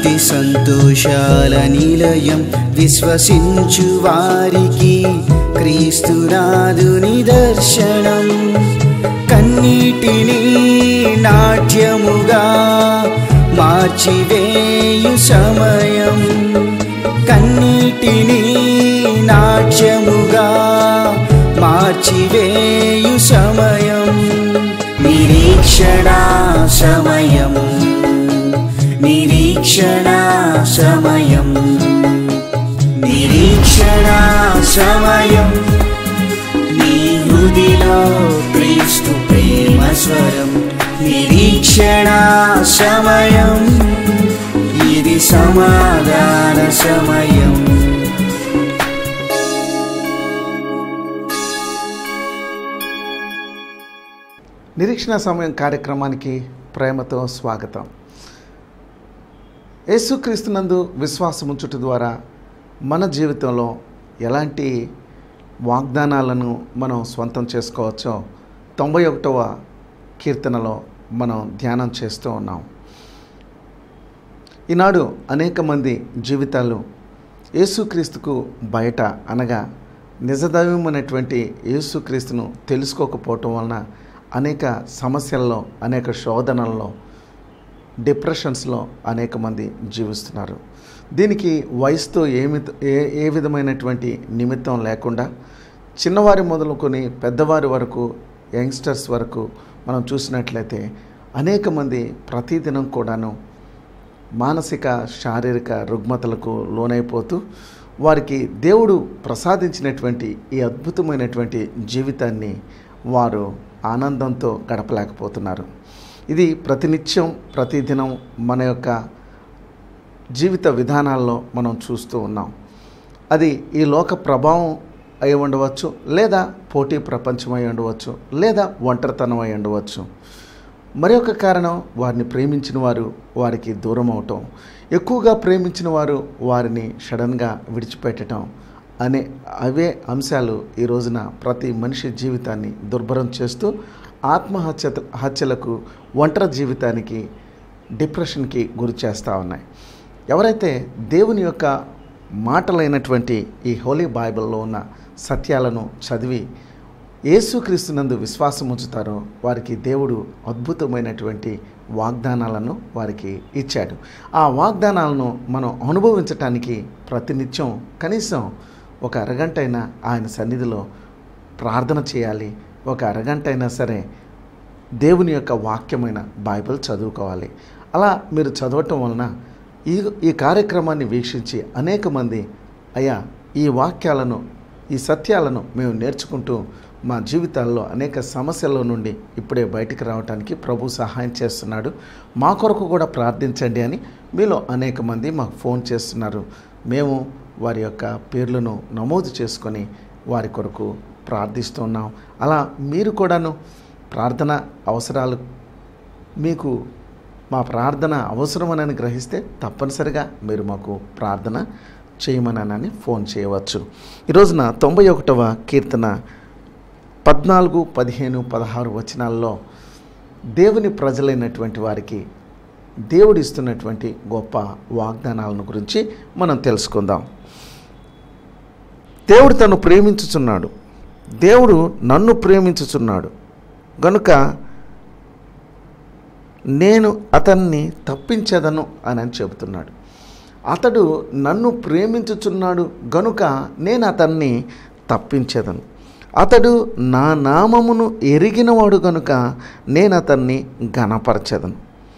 శాంతి సంతోషాల నిలయం విశ్వసించు వారికి క్రీస్తునాథుని దర్శనం కన్నీటిని నాట్యముగా మార్చివేయు సమయం కన్నీటిని నాట్యముగా మార్చివేయు సమయం నిరీక్షణ సమయం నిరీక్షణ సమయం నిరీక్షణ సమయం నీ హృదిలో క్రీస్తు ప్రేమ స్వరం నిరీక్షణ సమయం ఇది సమాధాన సమయం నిరీక్షణ సమయం కార్యక్రమానికి ప్రేమతో స్వాగతం యేసుక్రీస్తునందు విశ్వాసం ఉంచుట ద్వారా మన జీవితంలో ఎలాంటి వాగ్దానాలను మనం స్వంతం చేసుకోవచ్చో తొంభై ఒకటవ కీర్తనలో మనం ధ్యానం చేస్తూ ఉన్నాం ఈనాడు అనేక మంది జీవితాలు యేసుక్రీస్తుకు బయట అనగా నిజదైవమైనటువంటి యేసుక్రీస్తును తెలుసుకోకపోవటం వలన అనేక సమస్యల్లో అనేక శోధనల్లో డిప్రెషన్స్లో అనేక మంది జీవిస్తున్నారు దీనికి వయసుతో ఏమి ఏ ఏ విధమైనటువంటి నిమిత్తం లేకుండా చిన్నవారి మొదలుకొని పెద్దవారి వరకు యంగ్స్టర్స్ వరకు మనం చూసినట్లయితే అనేక మంది ప్రతిదినం కూడాను మానసిక శారీరక రుగ్మతలకు లోనైపోతూ వారికి దేవుడు ప్రసాదించినటువంటి ఈ అద్భుతమైనటువంటి జీవితాన్ని వారు ఆనందంతో గడపలేకపోతున్నారు ఇది ప్రతినిత్యం ప్రతిదినం మన యొక్క జీవిత విధానాల్లో మనం చూస్తూ ఉన్నాం అది ఈ లోక ప్రభావం అయి ఉండవచ్చు లేదా పోటీ ప్రపంచం అయి ఉండవచ్చు లేదా ఒంటరితనం అయి ఉండవచ్చు మరి ఒక కారణం వారిని ప్రేమించిన వారు వారికి దూరం అవటం ఎక్కువగా ప్రేమించిన వారు వారిని సడన్గా విడిచిపెట్టడం అనే అవే అంశాలు ఈ రోజున ప్రతి మనిషి జీవితాన్ని దుర్భరం చేస్తూ ఆత్మహత్య హత్యలకు ఒంటరి జీవితానికి డిప్రెషన్కి గురి చేస్తూ ఉన్నాయి ఎవరైతే దేవుని యొక్క మాటలైనటువంటి ఈ హోలీ బైబిల్లో ఉన్న సత్యాలను చదివి యేసుక్రీస్తునందు విశ్వాసం ఉంచుతారో వారికి దేవుడు అద్భుతమైనటువంటి వాగ్దానాలను వారికి ఇచ్చాడు ఆ వాగ్దానాలను మనం అనుభవించటానికి ప్రతినిత్యం కనీసం ఒక అరగంట అయినా ఆయన సన్నిధిలో ప్రార్థన చేయాలి ఒక అరగంట అయినా సరే దేవుని యొక్క వాక్యమైన బైబిల్ చదువుకోవాలి అలా మీరు చదవటం వలన ఈ ఈ కార్యక్రమాన్ని వీక్షించి అనేక మంది అయ్యా ఈ వాక్యాలను ఈ సత్యాలను మేము నేర్చుకుంటూ మా జీవితాల్లో అనేక సమస్యల నుండి ఇప్పుడే బయటికి రావడానికి ప్రభు సహాయం చేస్తున్నాడు మా కొరకు కూడా ప్రార్థించండి అని మీలో అనేక మంది మాకు ఫోన్ చేస్తున్నారు మేము వారి యొక్క పేర్లను నమోదు చేసుకొని వారి కొరకు ప్రార్థిస్తున్నాం అలా మీరు కూడాను ప్రార్థన అవసరాలు మీకు మా ప్రార్థన అవసరమనని గ్రహిస్తే తప్పనిసరిగా మీరు మాకు ప్రార్థన చేయమనని ఫోన్ చేయవచ్చు ఈ రోజున తొంభై ఒకటవ కీర్తన పద్నాలుగు పదిహేను పదహారు వచనాల్లో దేవుని ప్రజలైనటువంటి వారికి దేవుడు ఇస్తున్నటువంటి గొప్ప వాగ్దానాలను గురించి మనం తెలుసుకుందాం దేవుడు తను ప్రేమించుచున్నాడు దేవుడు నన్ను ప్రేమించుచున్నాడు గనుక నేను అతన్ని తప్పించదను అని అని చెబుతున్నాడు అతడు నన్ను ప్రేమించుచున్నాడు గనుక నేను అతన్ని తప్పించదను అతడు నా నామమును ఎరిగినవాడు గనుక నేను అతన్ని ఘనపరచదను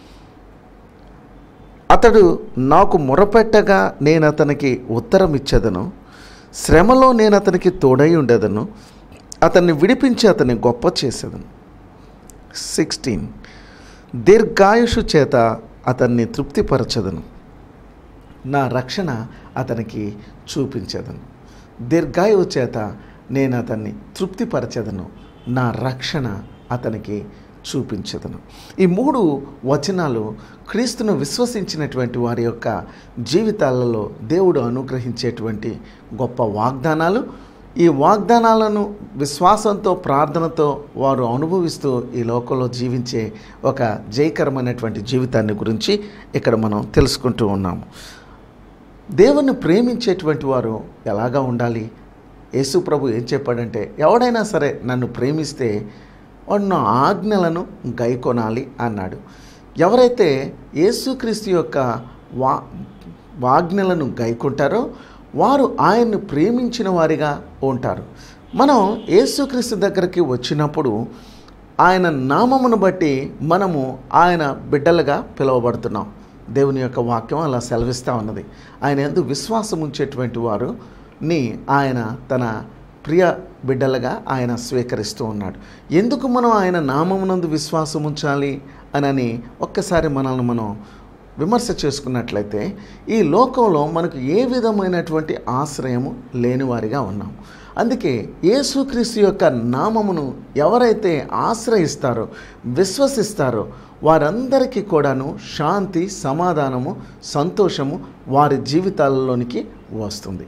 అతడు నాకు మొరపెట్టగా నేను అతనికి ఉత్తరం ఇచ్చేదను శ్రమలో నేను అతనికి తోడై ఉండేదను అతన్ని విడిపించి అతన్ని గొప్ప చేసేదను సిక్స్టీన్ దీర్ఘాయుషు చేత అతన్ని తృప్తిపరచదను నా రక్షణ అతనికి చూపించదను దీర్ఘాయువు చేత నేను అతన్ని తృప్తిపరచదను నా రక్షణ అతనికి చూపించదను ఈ మూడు వచనాలు క్రీస్తును విశ్వసించినటువంటి వారి యొక్క జీవితాలలో దేవుడు అనుగ్రహించేటువంటి గొప్ప వాగ్దానాలు ఈ వాగ్దానాలను విశ్వాసంతో ప్రార్థనతో వారు అనుభవిస్తూ ఈ లోకంలో జీవించే ఒక జయకరమైనటువంటి జీవితాన్ని గురించి ఇక్కడ మనం తెలుసుకుంటూ ఉన్నాము దేవుణ్ణి ప్రేమించేటువంటి వారు ఎలాగా ఉండాలి యేసు ప్రభు ఏం చెప్పాడంటే ఎవడైనా సరే నన్ను ప్రేమిస్తే వాడు నా ఆజ్ఞలను గైకొనాలి అన్నాడు ఎవరైతే యేసుక్రీస్తు యొక్క వా ఆజ్ఞలను గైకుంటారో వారు ఆయన్ను ప్రేమించిన వారిగా ఉంటారు మనం యేసుక్రీస్తు దగ్గరికి వచ్చినప్పుడు ఆయన నామమును బట్టి మనము ఆయన బిడ్డలుగా పిలువబడుతున్నాం దేవుని యొక్క వాక్యం అలా సెలవిస్తూ ఉన్నది ఆయన ఎందుకు విశ్వాసం ఉంచేటువంటి వారు ని ఆయన తన ప్రియ బిడ్డలుగా ఆయన స్వీకరిస్తూ ఉన్నాడు ఎందుకు మనం ఆయన నామమునందు విశ్వాసం ఉంచాలి అనని ఒక్కసారి మనల్ని మనం విమర్శ చేసుకున్నట్లయితే ఈ లోకంలో మనకు ఏ విధమైనటువంటి ఆశ్రయము లేనివారిగా ఉన్నాం అందుకే యేసుక్రీస్తు యొక్క నామమును ఎవరైతే ఆశ్రయిస్తారో విశ్వసిస్తారో వారందరికీ కూడాను శాంతి సమాధానము సంతోషము వారి జీవితాలలోనికి వస్తుంది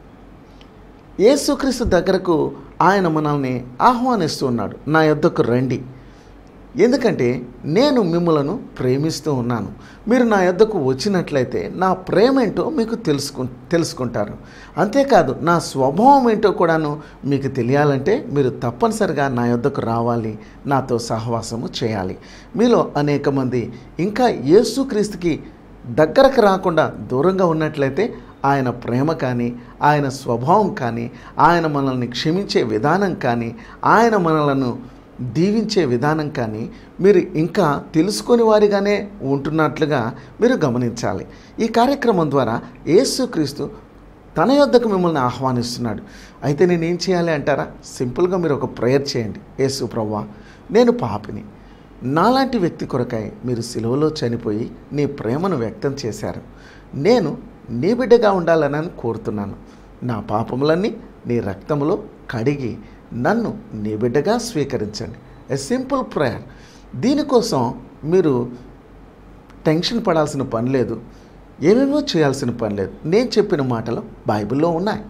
యేసుక్రీస్తు దగ్గరకు ఆయన మనల్ని ఆహ్వానిస్తూ ఉన్నాడు నా యొద్దకు రండి ఎందుకంటే నేను మిమ్మలను ప్రేమిస్తూ ఉన్నాను మీరు నా యొద్దకు వచ్చినట్లయితే నా ప్రేమ ఏంటో మీకు తెలుసుకు తెలుసుకుంటారు అంతేకాదు నా స్వభావం ఏంటో కూడాను మీకు తెలియాలంటే మీరు తప్పనిసరిగా నా యొద్దకు రావాలి నాతో సహవాసము చేయాలి మీలో అనేక మంది ఇంకా యేసుక్రీస్తుకి దగ్గరకు రాకుండా దూరంగా ఉన్నట్లయితే ఆయన ప్రేమ కానీ ఆయన స్వభావం కానీ ఆయన మనల్ని క్షమించే విధానం కానీ ఆయన మనలను దీవించే విధానం కానీ మీరు ఇంకా తెలుసుకొని వారిగానే ఉంటున్నట్లుగా మీరు గమనించాలి ఈ కార్యక్రమం ద్వారా యేసుక్రీస్తు తన యొద్దకు మిమ్మల్ని ఆహ్వానిస్తున్నాడు అయితే నేను ఏం చేయాలి అంటారా సింపుల్గా మీరు ఒక ప్రేయర్ చేయండి యేసు ప్రవ్వా నేను పాపిని నాలాంటి వ్యక్తి కొరకై మీరు సిలువలో చనిపోయి నీ ప్రేమను వ్యక్తం చేశారు నేను నీ బిడ్డగా ఉండాలని కోరుతున్నాను నా పాపములన్నీ నీ రక్తములో కడిగి నన్ను నీ బిడ్డగా స్వీకరించండి ఎ సింపుల్ ప్రేయర్ దీనికోసం మీరు టెన్షన్ పడాల్సిన పని లేదు ఏమేమో చేయాల్సిన పని లేదు నేను చెప్పిన మాటలు బైబిల్లో ఉన్నాయి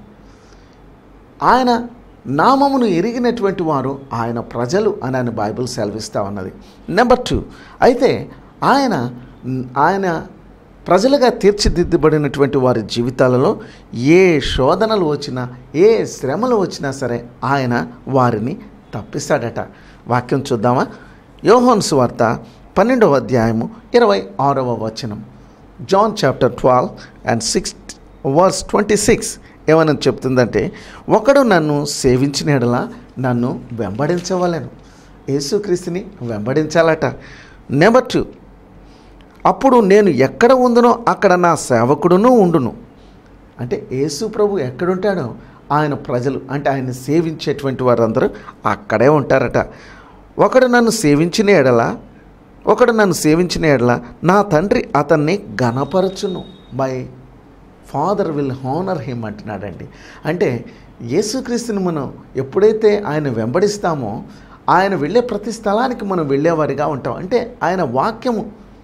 ఆయన నామమును ఎరిగినటువంటి వారు ఆయన ప్రజలు అని ఆయన బైబిల్ సెలవిస్తూ ఉన్నది నెంబర్ టూ అయితే ఆయన ఆయన ప్రజలుగా తీర్చిదిద్దబడినటువంటి వారి జీవితాలలో ఏ శోధనలు వచ్చినా ఏ శ్రమలు వచ్చినా సరే ఆయన వారిని తప్పిస్తాడట వాక్యం చూద్దామా యోహోన్ సువార్త పన్నెండవ అధ్యాయము ఇరవై ఆరవ వచనం John chapter twelve and six verse twenty six ఏమని చెప్తుందంటే ఒకడు నన్ను సేవించిన ఎడల నన్ను వెంబడించవలను యేసుక్రీస్తుని వెంబడించాలట నెంబర్ టూ అప్పుడు నేను ఎక్కడ ఉందునో అక్కడ నా సేవకుడును ఉండును అంటే యేసు ప్రభు ఎక్కడుంటాడో ఆయన ప్రజలు అంటే ఆయన సేవించేటువంటి వారందరూ అక్కడే ఉంటారట ఒకడు నన్ను సేవించిన ఎడల ఒకడు నన్ను సేవించిన ఎడల నా తండ్రి అతన్ని ఘనపరచును my father will honour him అంటున్నాడండి అంటే యేసుక్రీస్తుని మనం ఎప్పుడైతే ఆయన వెంబడిస్తామో ఆయన వెళ్ళే ప్రతి స్థలానికి మనం వెళ్ళేవారిగా ఉంటాం అంటే ఆయన వాక్యము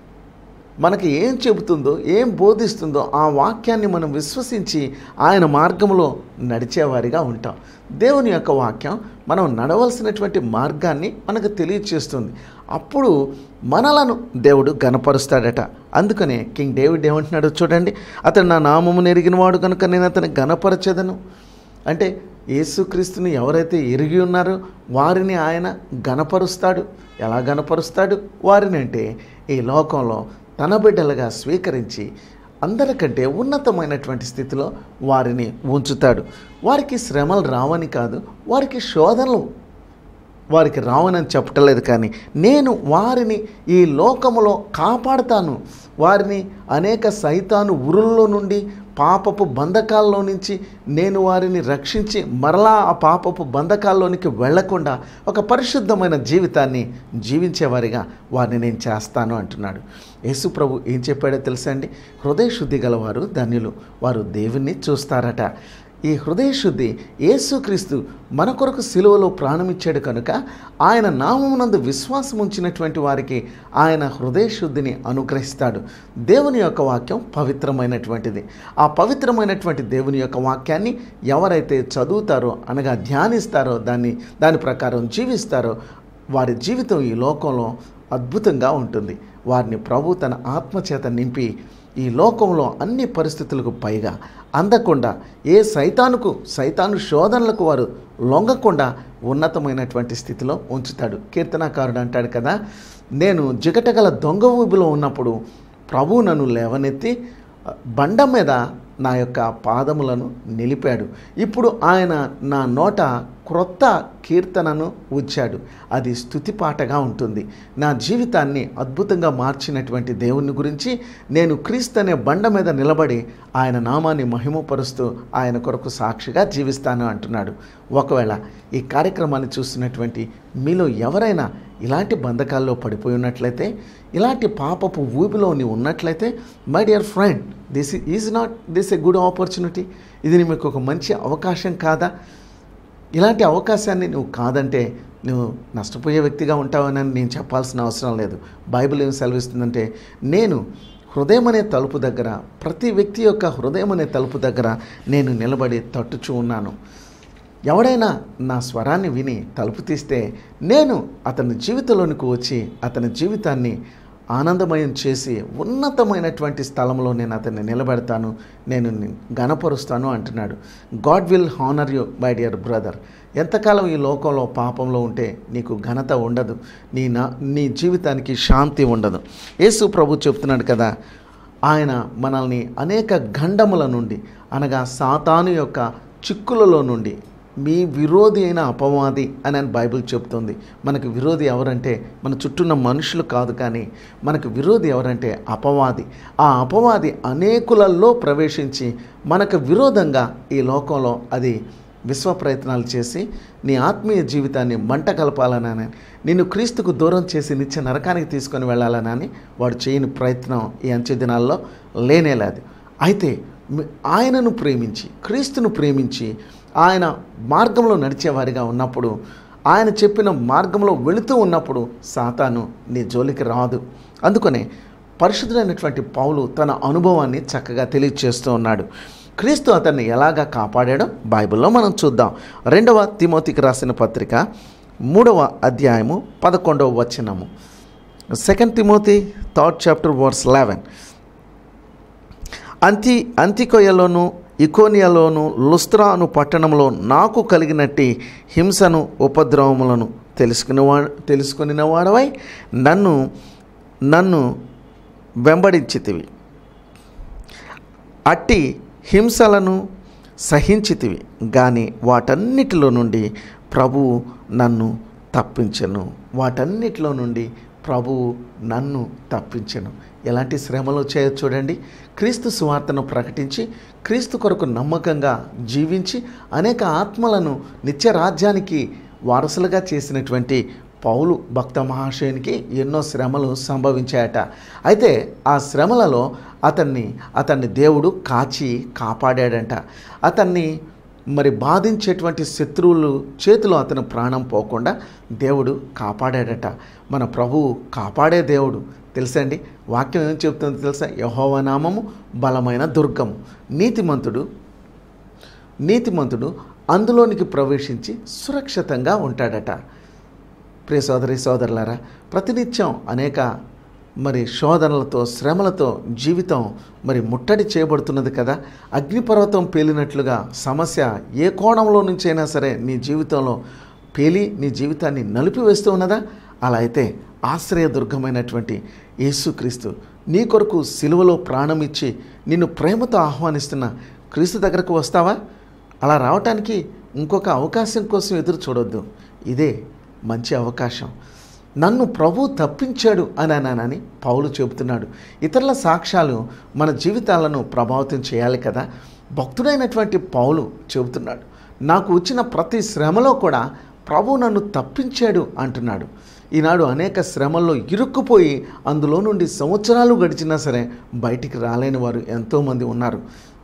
మనకి ఏం చెబుతుందో ఏం బోధిస్తుందో ఆ వాక్యాన్ని మనం విశ్వసించి ఆయన మార్గంలో నడిచేవారిగా ఉంటాం దేవుని యొక్క వాక్యం మనం నడవలసినటువంటి మార్గాన్ని మనకు తెలియచేస్తుంది అప్పుడు మనలను దేవుడు గనపరుస్తాడట అందుకనే కింగ్ డేవిడ్ ఏమంటున్నాడో చూడండి అతను నా నామము నెరిగినవాడు కనుక నేను అతను గనపరచెదను అంటే యేసుక్రీస్తుని ఎవరైతే ఎరిగి ఉన్నారో వారిని ఆయన గనపరుస్తాడు ఎలా గనపరుస్తాడు వారిని అంటే ఈ లోకంలో తన బిడ్డలుగా స్వీకరించి అందరికంటే ఉన్నతమైనటువంటి స్థితిలో వారిని ఉంచుతాడు వారికి శ్రమలు రావని కాదు వారికి శోధనలు వారికి రావనని చెప్పటలేదు కానీ నేను వారిని ఈ లోకములో కాపాడుతాను వారిని అనేక సైతాను ఉరుల్లో నుండి పాపపు బంధకాల్లో నుంచి నేను వారిని రక్షించి మరలా ఆ పాపపు బంధకాల్లోనికి వెళ్లకుండా ఒక పరిశుద్ధమైన జీవితాన్ని జీవించేవారిగా వారిని నేను చేస్తాను అంటున్నాడు యేసు ప్రభు ఏం చెప్పాడో తెలుసా అండి హృదయ శుద్ధి గలవారు ధన్యులు వారు దేవుణ్ణి చూస్తారట ఈ హృదయ శుద్ధి యేసుక్రీస్తు మన కొరకు సిలువలో ప్రాణమిచ్చాడు కనుక ఆయన నామమునందు విశ్వాసం ఉంచినటువంటి వారికి ఆయన హృదయ శుద్ధిని అనుగ్రహిస్తాడు దేవుని యొక్క వాక్యం పవిత్రమైనటువంటిది ఆ పవిత్రమైనటువంటి దేవుని యొక్క వాక్యాన్ని ఎవరైతే చదువుతారో అనగా ధ్యానిస్తారో దాన్ని దాని ప్రకారం జీవిస్తారో వారి జీవితం ఈ లోకంలో అద్భుతంగా ఉంటుంది వారిని ప్రభు తన ఆత్మచేత నింపి ఈ లోకంలో అన్ని పరిస్థితులకు పైగా అందకుండా ఏ సైతానుకు సైతాను శోధనలకు వారు లొంగకుండా ఉన్నతమైనటువంటి స్థితిలో ఉంచుతాడు కీర్తనాకారుడు అంటాడు కదా నేను జిగటగల దొంగ ఊబిలో ఉన్నప్పుడు ప్రభు నన్ను లేవనెత్తి బండ మీద నా యొక్క పాదములను నిలిపాడు ఇప్పుడు ఆయన నా నోట క్రొత్త కీర్తనను ఉంచాడు అది స్థుతి పాటగా ఉంటుంది నా జీవితాన్ని అద్భుతంగా మార్చినటువంటి దేవుని గురించి నేను క్రీస్తు అనే బండ మీద నిలబడి ఆయన నామాన్ని మహిమపరుస్తూ ఆయన కొరకు సాక్షిగా జీవిస్తాను అంటున్నాడు ఒకవేళ ఈ కార్యక్రమాన్ని చూస్తున్నటువంటి మీలో ఎవరైనా ఇలాంటి బంధకాల్లో పడిపోయి ఉన్నట్లయితే ఇలాంటి పాపపు ఊపిలో నీవు ఉన్నట్లయితే my dear friend this is not this a good opportunity ఇది మీకు ఒక మంచి అవకాశం కాదా ఇలాంటి అవకాశాన్ని నువ్వు కాదంటే నువ్వు నష్టపోయే వ్యక్తిగా ఉంటావని నేను చెప్పాల్సిన అవసరం లేదు బైబిల్ ఏం సెలవిస్తుందంటే నేను హృదయం అనే తలుపు దగ్గర ప్రతి వ్యక్తి యొక్క హృదయం అనే తలుపు దగ్గర నేను నిలబడి తట్టుచూ ఉన్నాను ఎవడైనా నా స్వరాన్ని విని తలుపు తీస్తే నేను అతని జీవితంలోనికి వచ్చి అతని జీవితాన్ని ఆనందమయం చేసి ఉన్నతమైనటువంటి స్థలంలో నేను అతన్ని నిలబెడతాను నేను ని- గణపరుస్తాను అంటున్నాడు God will honour you my dear brother ఎంతకాలం ఈ లోకంలో పాపంలో ఉంటే నీకు ఘనత ఉండదు నీ నా నీ జీవితానికి శాంతి ఉండదు యేసు ప్రభు చెప్తున్నాడు కదా ఆయన మనల్ని అనేక గండముల నుండి అనగా సాతాను యొక్క చిక్కులలో నుండి మీ విరోధి అయిన అపవాది అని అని బైబిల్ చెప్తుంది మనకు విరోధి ఎవరంటే మన చుట్టూన్న మనుషులు కాదు కానీ మనకు విరోధి ఎవరంటే అపవాది ఆ అపవాది అనేకులలో ప్రవేశించి మనకు విరోధంగా ఈ లోకంలో అది విశ్వ ప్రయత్నాలు చేసి నీ ఆత్మీయ జీవితాన్ని మంట కలపాలనని నిన్ను క్రీస్తుకు దూరం చేసి నిత్య నరకానికి తీసుకొని వెళ్ళాలనని వాడు చేయని ప్రయత్నం ఈ అంచె దినాల్లో లేనేలేదు అయితే మీ- ఆయనను ప్రేమించి క్రీస్తును ప్రేమించి ఆయన మార్గంలో నడిచేవారిగా ఉన్నప్పుడు ఆయన చెప్పిన మార్గంలో వెళుతూ ఉన్నప్పుడు సాతాను నీ జోలికి రాదు అందుకనే పరిశుద్ధుడైనటువంటి పౌలు తన అనుభవాన్ని చక్కగా తెలియచేస్తూ ఉన్నాడు క్రీస్తు అతన్ని ఎలాగా కాపాడాడో బైబిల్లో మనం చూద్దాం రెండవ తిమోతికి రాసిన పత్రిక మూడవ అధ్యాయము పదకొండవ వచనము second Timothy third chapter verse eleven అంతి అంతికొయలోను ఇకోనియాలోను లుస్త్రా అను పట్టణంలో నాకు కలిగినట్టి హింసను ఉపద్రవములను తెలుసుకునేవా తెలుసుకుని వాడవై నన్ను నన్ను వెంబడించితివి అట్టి హింసలను సహించితివి కానీ వాటన్నిటిలో నుండి ప్రభువు నన్ను తప్పించను వాటన్నిటిలో నుండి ప్రభువు నన్ను తప్పించను ఎలాంటి శ్రమలు వచ్చాయో చూడండి క్రీస్తు సువార్తను ప్రకటించి క్రీస్తు కొరకు నమ్మకంగా జీవించి అనేక ఆత్మలను నిత్య రాజ్యానికి వారసులుగా చేసినటువంటి పౌలు భక్త మహాశయునికి ఎన్నో శ్రమలు సంభవించాయట అయితే ఆ శ్రమలలో అతన్ని అతన్ని దేవుడు కాచి కాపాడాడంట అతన్ని మరి బాధించేటువంటి శత్రువులు చేతిలో అతను ప్రాణం పోకుండా దేవుడు కాపాడాడట మన ప్రభువు కాపాడే దేవుడు తెలుసండి వాక్యం ఏం చెప్తుందో తెలుసా యహోవ నామము బలమైన దుర్గము నీతిమంతుడు నీతిమంతుడు అందులోనికి ప్రవేశించి సురక్షితంగా ఉంటాడట ప్రియ సోదరి సోదరులారా ప్రతినిత్యం అనేక మరి శోధనలతో శ్రమలతో జీవితం మరి ముట్టడి చేయబడుతున్నది కదా అగ్నిపర్వతం పేలినట్లుగా సమస్య ఏ కోణంలో నుంచైనా సరే నీ జీవితంలో పేలి నీ జీవితాన్ని నలిపివేస్తూ ఉన్నదా అలా అయితే ఆశ్రయదుర్గమైనటువంటి యేసుక్రీస్తు నీ కొరకు సిలువలో ప్రాణం ఇచ్చి నిన్ను ప్రేమతో ఆహ్వానిస్తున్న క్రీస్తు దగ్గరకు వస్తావా అలా రావటానికి ఇంకొక అవకాశం కోసం ఎదురు చూడొద్దు ఇదే మంచి అవకాశం నన్ను ప్రభు తప్పించాడు అని అన్నానని పౌలు చెబుతున్నాడు ఇతరుల సాక్ష్యాలు మన జీవితాలను ప్రభావితం చేయాలి కదా భక్తుడైనటువంటి పౌలు చెబుతున్నాడు నాకు వచ్చిన ప్రతి శ్రమలో కూడా ప్రభు నన్ను తప్పించాడు అంటున్నాడు ఈనాడు అనేక శ్రమల్లో ఇరుక్కుపోయి అందులో నుండి సంవత్సరాలు గడిచినా సరే బయటికి రాలేని వారు ఎంతోమంది ఉన్నారు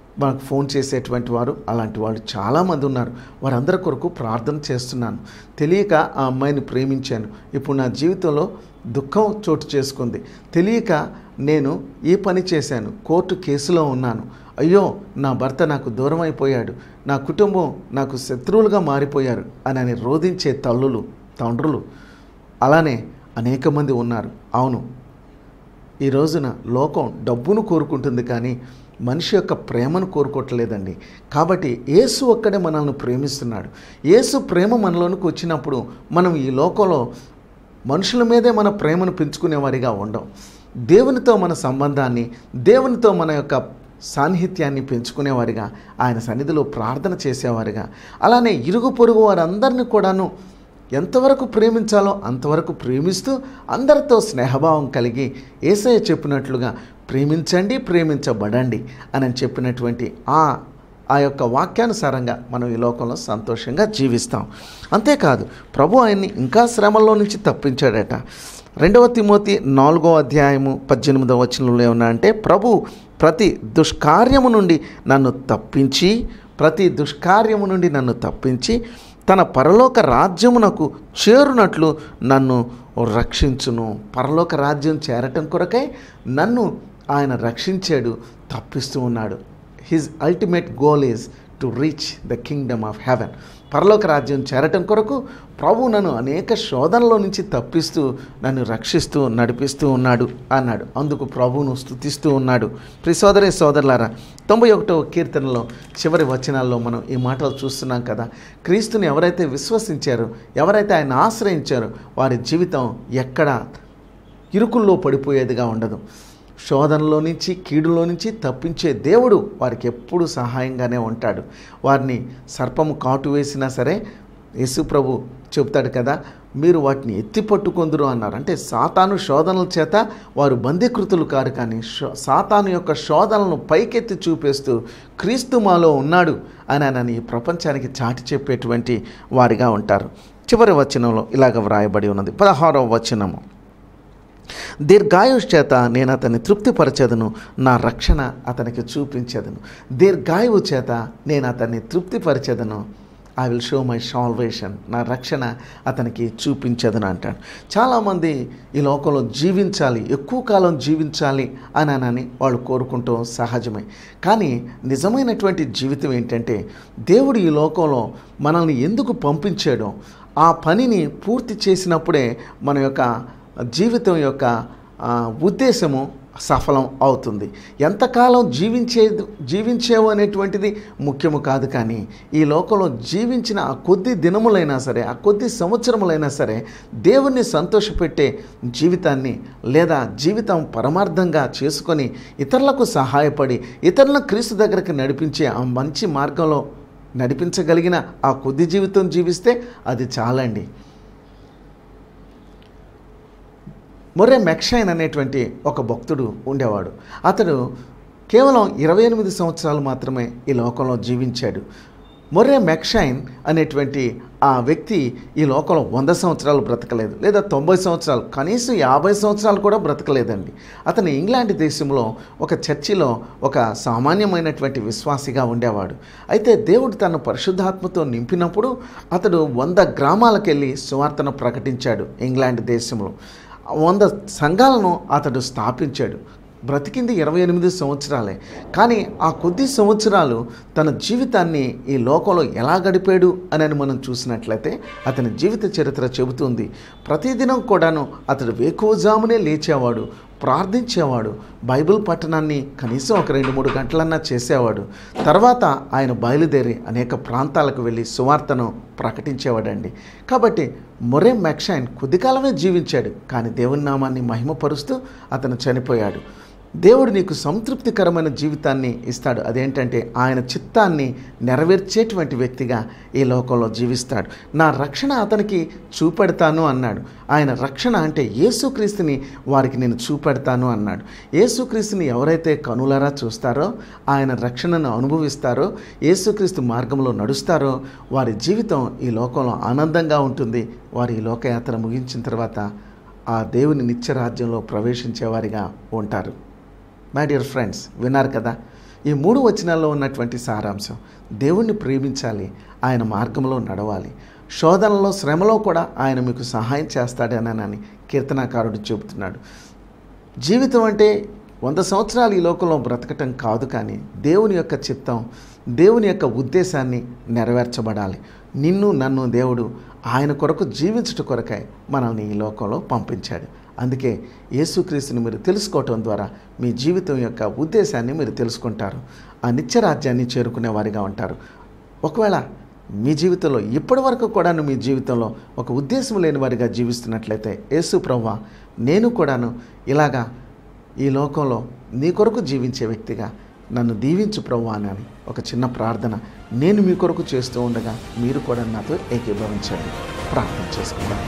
మనకు ఫోన్ చేసేటువంటి వారు అలాంటి వాళ్ళు చాలామంది ఉన్నారు వారందరి కొరకు ప్రార్థన చేస్తున్నాను తెలియక ఆ అమ్మాయిని ప్రేమించాను ఇప్పుడు నా జీవితంలో దుఃఖం చోటు చేసుకుంది తెలియక నేను ఈ పని చేశాను కోర్టు కేసులో ఉన్నాను అయ్యో నా భర్త నాకు దూరం అయిపోయాడు నా కుటుంబం నాకు శత్రువులుగా మారిపోయారు అని అని రోధించే తల్లులు తండ్రులు అలానే అనేక మంది ఉన్నారు అవును ఈ రోజున లోకం డబ్బును కోరుకుంటుంది కానీ మనిషి యొక్క ప్రేమను కోరుకోవట్లేదండి కాబట్టి యేసు ఒక్కడే మనల్ని ప్రేమిస్తున్నాడు యేసు ప్రేమ మనలోనికి వచ్చినప్పుడు మనం ఈ లోకంలో మనుషుల మీదే మన ప్రేమను పెంచుకునేవారిగా ఉండం దేవునితో మన సంబంధాన్ని దేవునితో మన యొక్క సాన్నిహిత్యాన్ని పెంచుకునేవారిగా ఆయన సన్నిధిలో ప్రార్థన చేసేవారిగా అలానే ఇరుగు పొరుగు వారందరినీ కూడాను ఎంతవరకు ప్రేమించాలో అంతవరకు ప్రేమిస్తూ అందరితో స్నేహభావం కలిగి ఏసయ్య చెప్పినట్లుగా ప్రేమించండి ప్రేమించబడండి అని చెప్పినటువంటి ఆ ఆ యొక్క వాక్యానుసారంగా మనం ఈ లోకంలో సంతోషంగా జీవిస్తాం అంతేకాదు ప్రభు ఆయన్ని ఇంకా శ్రమల్లో నుంచి తప్పించాడట రెండవ తిమోతి నాలుగో అధ్యాయము పద్దెనిమిదవ వచనంలో ఏమన్నా అంటే ప్రభు ప్రతి దుష్కార్యము నుండి నన్ను తప్పించి ప్రతి దుష్కార్యము నుండి నన్ను తప్పించి తన పరలోక రాజ్యమునకు చేరునట్లు నన్ను రక్షించును పరలోక రాజ్యం చేరటం కొరకై నన్ను ఆయన రక్షించాడు తప్పిస్తూ ఉన్నాడు his ultimate goal is to reach the kingdom of heaven పరలోక రాజ్యం చేరటం కొరకు ప్రభు నన్ను అనేక శోధనలో నుంచి తప్పిస్తూ నన్ను రక్షిస్తూ నడిపిస్తూ ఉన్నాడు అన్నాడు అందుకు ప్రభువును స్థుతిస్తూ ఉన్నాడు ప్రి సోదరి సోదరులారా తొంభై ఒకటవ కీర్తనలో చివరి వచనాల్లో మనం ఈ మాటలు చూస్తున్నాం కదా క్రీస్తుని ఎవరైతే విశ్వసించారో ఎవరైతే ఆయన ఆశ్రయించారో వారి జీవితం ఎక్కడ ఇరుకుల్లో పడిపోయేదిగా ఉండదు శోధనలో నుంచి కీడులో నుంచి తప్పించే దేవుడు వారికి ఎప్పుడు సహాయంగానే ఉంటాడు వారిని సర్పము కాటు వేసినా సరే యేసు ప్రభు చెప్తాడు కదా మీరు వాటిని ఎత్తి పట్టుకొందురు అన్నారు అంటే సాతాను శోధనల చేత వారు బందీకృతులు కారు కానీ శో- సాతాను యొక్క శోధనలను పైకెత్తి చూపేస్తూ క్రీస్తు మాలో ఉన్నాడు అని అని ఈ ప్రపంచానికి చాటి చెప్పేటువంటి వారిగా ఉంటారు చివరి వచనంలో ఇలాగ వ్రాయబడి ఉన్నది పదహారవ వచనము దీర్ఘాయుష్ చేత నేను అతన్ని తృప్తిపరచదను నా రక్షణ అతనికి చూపించదను దీర్ఘాయువు చేత నేను అతన్ని తృప్తిపరచదను I will show my salvation నా రక్షణ అతనికి చూపించదను అంటాడు చాలామంది ఈ లోకంలో జీవించాలి ఎక్కువ కాలం జీవించాలి అని అని వాళ్ళు కోరుకుంటూ సహజమే కానీ నిజమైనటువంటి జీవితం ఏంటంటే దేవుడు ఈ లోకంలో మనల్ని ఎందుకు పంపించాడో ఆ పనిని పూర్తి చేసినప్పుడే మన యొక్క జీవితం యొక్క ఆ, ఉద్దేశము సఫలం అవుతుంది ఎంతకాలం జీవించే జీవించేవు అనేటువంటిది ముఖ్యము కాదు కానీ ఈ లోకంలో జీవించిన ఆ కొద్ది దినములైనా సరే ఆ కొద్ది సంవత్సరములైనా సరే దేవుణ్ణి సంతోషపెట్టే జీవితాన్ని లేదా జీవితం పరమార్థంగా చేసుకొని ఇతరులకు సహాయపడి ఇతరులను క్రీస్తు దగ్గరికి నడిపించే ఆ మంచి మార్గంలో నడిపించగలిగిన ఆ కొద్ది జీవితం జీవిస్తే అది చాలండి మొర్రె మెక్షైన్ అనేటువంటి ఒక భక్తుడు ఉండేవాడు అతడు కేవలం ఇరవై ఎనిమిది సంవత్సరాలు మాత్రమే ఈ లోకంలో జీవించాడు మొర్రె మెక్షైన్ అనేటువంటి ఆ వ్యక్తి ఈ లోకంలో వంద సంవత్సరాలు బ్రతకలేదు లేదా తొంభై సంవత్సరాలు కనీసం యాభై సంవత్సరాలు కూడా బ్రతకలేదండి అతను ఇంగ్లాండ్ దేశంలో ఒక చర్చిలో ఒక సామాన్యమైనటువంటి విశ్వాసిగా ఉండేవాడు అయితే దేవుడు తన పరిశుద్ధాత్మతో నింపినప్పుడు అతడు వంద గ్రామాలకు వెళ్ళి సువార్తను ప్రకటించాడు ఇంగ్లాండ్ దేశంలో వంద సంఘాలను అతడు స్థాపించాడు బ్రతికింది ఇరవై ఎనిమిది సంవత్సరాలే కానీ ఆ కొద్ది సంవత్సరాలు తన జీవితాన్ని ఈ లోకంలో ఎలా గడిపాడు అని మనం చూసినట్లయితే అతని జీవిత చరిత్ర చెబుతుంది ప్రతిదినం కూడాను అతడు వేకువజామునే లేచేవాడు ప్రార్థించేవాడు బైబిల్ పట్టణాన్ని కనీసం ఒక రెండు మూడు గంటలన్నా చేసేవాడు తర్వాత ఆయన బయలుదేరి అనేక ప్రాంతాలకు వెళ్ళి సువార్తను ప్రకటించేవాడండి కాబట్టి మొరే మెక్షైన్ కొద్ది కాలమే జీవించాడు కానీ దేవుని నామాన్ని మహిమపరుస్తూ అతను చనిపోయాడు దేవుడు నీకు సంతృప్తికరమైన జీవితాన్ని ఇస్తాడు అదేంటంటే ఆయన చిత్తాన్ని నెరవేర్చేటువంటి వ్యక్తిగా ఈ లోకంలో జీవిస్తాడు నా రక్షణ అతనికి చూపెడతాను అన్నాడు ఆయన రక్షణ అంటే యేసుక్రీస్తుని వారికి నేను చూపెడతాను అన్నాడు యేసుక్రీస్తుని ఎవరైతే కనులారా చూస్తారో ఆయన రక్షణను అనుభవిస్తారో యేసుక్రీస్తు మార్గంలో నడుస్తారో వారి జీవితం ఈ లోకంలో ఆనందంగా ఉంటుంది వారి ఈ లోకయాత్ర ముగించిన తర్వాత ఆ దేవుని నిత్యరాజ్యంలో ప్రవేశించేవారిగా ఉంటారు మై డియర్ ఫ్రెండ్స్ విన్నారు కదా ఈ మూడు వచనాల్లో ఉన్నటువంటి సారాంశం దేవుణ్ణి ప్రేమించాలి ఆయన మార్గంలో నడవాలి శోధనలో శ్రమలో కూడా ఆయన మీకు సహాయం చేస్తాడనని కీర్తనాకారుడు చెబుతున్నాడు జీవితం అంటే వంద సంవత్సరాలు ఈ లోకంలో బ్రతకటం కాదు కానీ దేవుని యొక్క చిత్తం దేవుని యొక్క ఉద్దేశాన్ని నెరవేర్చబడాలి నిన్ను నన్ను దేవుడు ఆయన కొరకు జీవించుట కొరకై మనల్ని ఈ లోకంలో పంపించాడు అందుకే యేసుక్రీస్తుని మీరు తెలుసుకోవటం ద్వారా మీ జీవితం యొక్క ఉద్దేశాన్ని మీరు తెలుసుకుంటారు ఆ నిత్యరాజ్యాన్ని చేరుకునే వారిగా ఉంటారు ఒకవేళ మీ జీవితంలో ఇప్పటి వరకు కూడాను మీ జీవితంలో ఒక ఉద్దేశం లేని వారిగా జీవిస్తున్నట్లయితే యేసు ప్రవ్వ నేను కూడాను ఇలాగా ఈ లోకంలో నీ కొరకు జీవించే వ్యక్తిగా నన్ను దీవించు ప్రవ్వా అని ఒక చిన్న ప్రార్థన నేను మీ కొరకు చేస్తూ ఉండగా మీరు కూడా నాతో ఏకీభవించండి ప్రార్థన చేసుకుందాం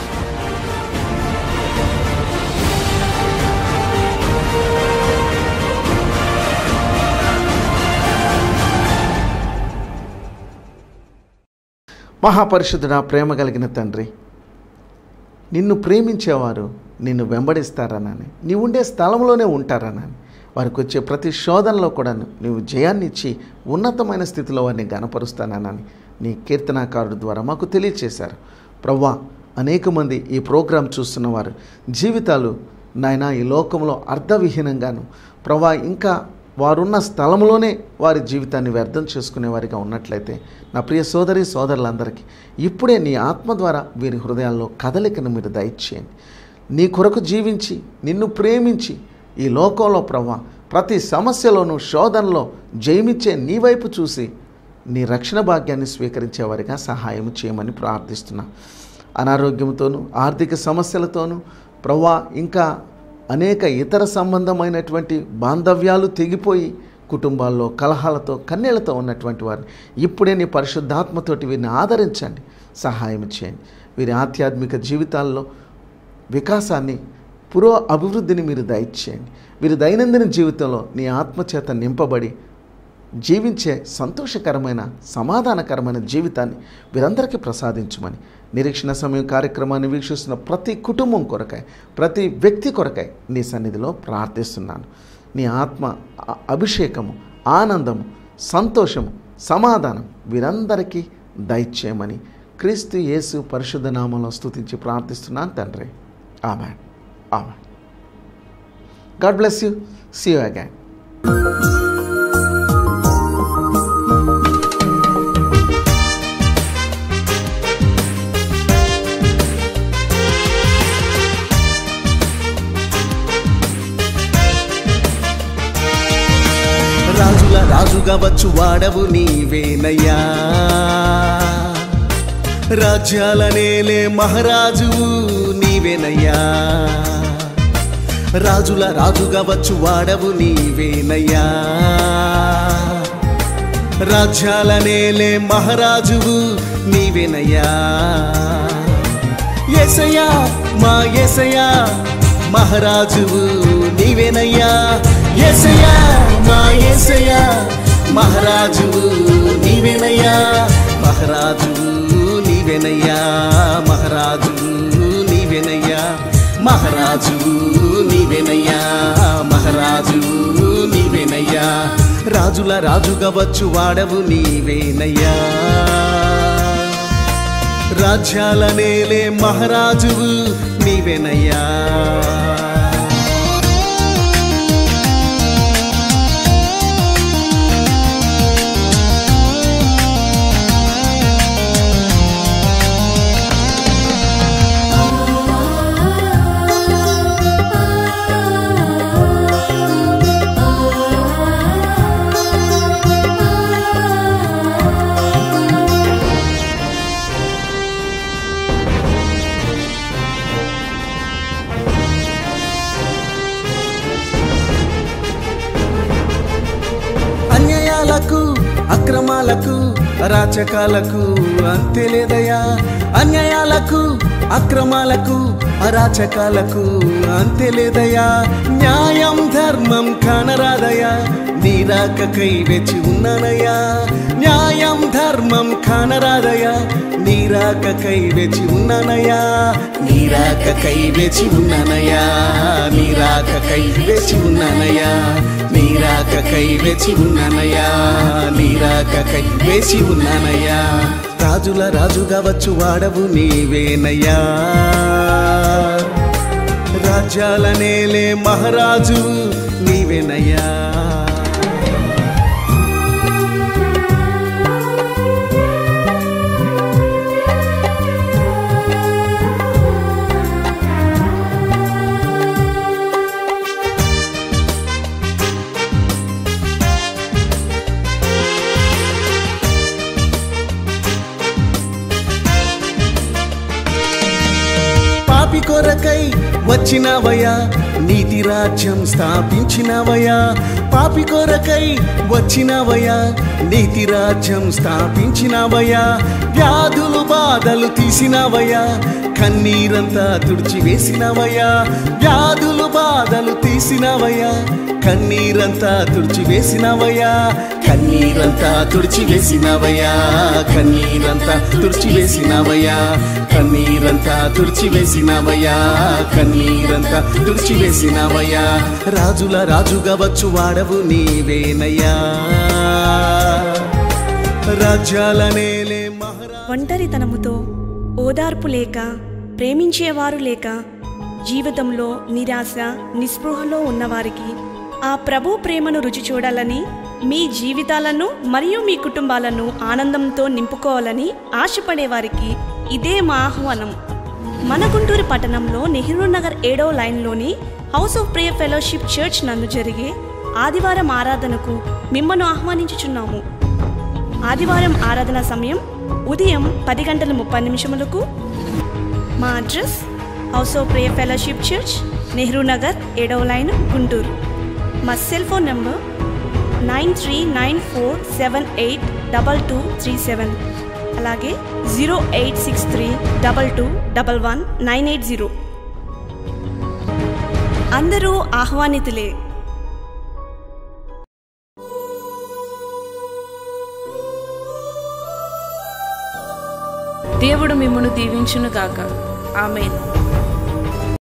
మహాపరిశుద్ధుడా ప్రేమ కలిగిన తండ్రి నిన్ను ప్రేమించేవారు నిన్ను వెంబడిస్తారనని నీ ఉండే స్థలంలోనే ఉంటారనని వారికి వచ్చే ప్రతి శోధనలో కూడా నీవు జయాన్ని ఇచ్చి ఉన్నతమైన స్థితిలో వారిని గనపరుస్తానని నీ కీర్తనాకారుడు ద్వారా మాకు తెలియచేశారు ప్రవ్వా అనేక మంది ఈ ప్రోగ్రాం చూస్తున్న వారు జీవితాలు నాయన ఈ లోకంలో అర్ధవిహీనంగాను ప్రవ్వా ఇంకా వారున్న స్థలంలోనే వారి జీవితాన్ని వ్యర్థం చేసుకునే వారిగా ఉన్నట్లయితే నా ప్రియ సోదరి సోదరులందరికీ ఇప్పుడే నీ ఆత్మ ద్వారా వీరి హృదయాల్లో కదలికను మీరు దయచేయండి నీ కొరకు జీవించి నిన్ను ప్రేమించి ఈ లోకంలో ప్రవ్వా ప్రతి సమస్యలోనూ శోధనలో జయమిచ్చే నీ వైపు చూసి నీ రక్షణ భాగ్యాన్ని స్వీకరించేవారిగా సహాయం చేయమని ప్రార్థిస్తున్నా అనారోగ్యంతోనూ ఆర్థిక సమస్యలతోనూ ప్రవ్వా ఇంకా అనేక ఇతర సంబంధమైనటువంటి బాంధవ్యాలు తెగిపోయి కుటుంబాల్లో కలహాలతో కన్నీళ్లతో ఉన్నటువంటి వారిని ఇప్పుడే నీ పరిశుద్ధాత్మతోటి వీరిని ఆదరించండి సహాయం చేయండి వీరి ఆధ్యాత్మిక జీవితాల్లో వికాసాన్ని పురో అభివృద్ధిని మీరు దయచేయండి వీరి దైనందిన జీవితంలో నీ ఆత్మచేత నింపబడి జీవించే సంతోషకరమైన సమాధానకరమైన జీవితాన్ని వీరందరికీ ప్రసాదించమని నిరీక్షణ సమయం కార్యక్రమాన్ని వీక్షిస్తున్న ప్రతి కుటుంబం కొరకై ప్రతి వ్యక్తి కొరకై నీ సన్నిధిలో ప్రార్థిస్తున్నాను నీ ఆత్మ అ- అభిషేకము ఆనందము సంతోషము సమాధానం వీరందరికీ దయచేయమని క్రీస్తు యేసు పరిశుద్ధ నామంలో స్తుతించి ప్రార్థిస్తున్నాను తండ్రి ఆమె ఆమె God bless you see you again రాజుల రాజుగా వచ్చు వాడవు నీవేనయ్యా రాజ్యాల నేలే మహారాజువు నీవేనయ్యా రాజుల రాజుగా వచ్చు వాడవు నీవేనయ్యా రాజ్యాల నేలే మహారాజువు నీవేనయ్యా ఎసయా మా ఎసయా మహారాజువు నీవేనయ్యా ఎసయా మా ఎసయా మహారాజువు నీవేనయ్యా మహారాజువు నీవేనయ్యా మహారాజువు నీవేనయ్యా మహారాజువు నీవేనయ్యా మహారాజువు నీవేనయ్యా రాజుల రాజుగా వచ్చు వాడవు నీవేనయ్యా రాజ్యాల నేలే మహారాజువు నీవేనయ్యా అన్యాయాలకు అక్రమాలకు అరాచకాలకు అంతే లేదయా అన్యాయాలకు అక్రమాలకు అరాచకాలకు అంతే లేదయా న్యాయం ధర్మం కానరాదయా నీరాకకై వెచి ఉన్నానయ్యా న్యాయం ధర్మం కానరాదయ్యా నీరాకకై వెచి ఉన్నానయ్యా నీరాకకై వెచి ఉన్నానయ్యా నీరాకకై వెచి ఉన్నానయ్యా నీరాకకై వెచి ఉన్నానయ్యా నీరాకకై వేచి ఉన్నానయ్యా రాజుల రాజుగా వచ్చు వాడవు నీవేనయ్యా రాజ్యాల నేలే మహారాజు నీవేనయ్యా పాపి కొరకై వచ్చినవయ్యా నీతి రాజ్యం స్థాపించినవయ్యా పాపి కొరకై వచ్చినవయ్యా నీతి రాజ్యం స్థాపించినవయ్యా వ్యాధులు బాధలు తీసినవయ్యా కన్నీరంతా తుడిచివేసినవయ్యా వ్యాధులు బాధలు తీసినవయ్యా కన్నీరంతా తుడిచివేసినవయ్యా కన్నీరంతా తుడిచివేసినవయ్యా కన్నీరంతా తుడిచివేసినవయ్యా కన్నీరంతా తుడిచివేసినవయ్యా కన్నీరంతా తుడిచివేసినవయ్యా రాజుల రాజుగా వచ్చు వాడవు నీవేనయ్యా రాజ్యాల నేలే మహారా ఒంటరితనముతో ఓదార్పు లేక ప్రేమించేవారు లేక జీవితంలో నిరాశ నిస్పృహలో ఉన్నవారికి ఆ ప్రభు ప్రేమను రుచి చూడాలని మీ జీవితాలను మరియు మీ కుటుంబాలను ఆనందంతో నింపుకోవాలని ఆశపడేవారికి ఇదే మా ఆహ్వానం మన గుంటూరు పట్టణంలో నెహ్రూ నగర్ ఏడో లైన్లోని House of Prayer Fellowship Church నందు జరిగే ఆదివారం ఆరాధనకు మిమ్మల్ని ఆహ్వానించుచున్నాము ఆదివారం ఆరాధన సమయం ఉదయం పది గంటల ముప్పై నిమిషములకు మా address House of Prayer Fellowship Church Nehru Nagar ఏడవ లైన్ గుంటూరు మా cell phone number nine three nine four seven eight double two three seven అలాగే zero eight six three double two double one nine eight zero అందరూ ఆహ్వానితులే దేవుడు మిమ్మను దీవించును గాక amen